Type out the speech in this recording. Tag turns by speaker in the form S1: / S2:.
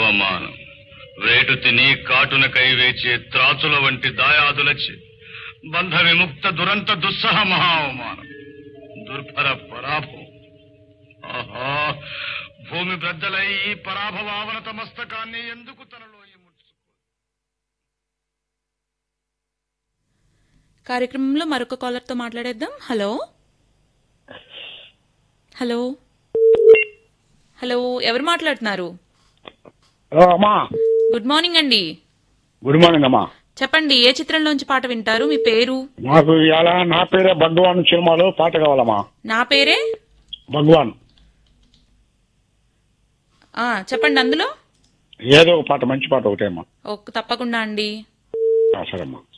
S1: అవమానం వేటు తిని కాటునకై వేచే త్రాచుల వంటి దాయాదులచి బంధ విముక్త దురంత దుస్సహ మహా అవమానం దుర్భర పరాభవం ఆహా భూమి బ్రద్దలై ఈ పరాభవావనత మస్తకాన్ని ఎందుకు తనలో ఇముడ్చుకో
S2: కార్యక్రమంలో మరొక కాలర్తో మాట్లాడేద్దాం హలో హలో హలో ఎవరు మాట్లాడుతున్నారు
S3: హలో అమ్మా
S2: గుడ్ మార్నింగ్ అండి
S3: గుడ్ మార్నింగ్ అమ్మా
S2: చెప్పండి ఏ చిత్రంలోంచి పాట వింటారు మీ పేరు
S3: మాకు ఇవాళ నా పేరే భగవాన్ సినిమాలో పాట కావాలమ్మా
S2: నా పేరే
S3: భగవాన్
S2: ఆ చెప్పండి అందులో
S3: ఏదో ఒక పాట మంచి పాట ఒకటే అమ్మా
S2: ఓ, తప్పకుండా అండి
S3: ఆ, సరే అమ్మా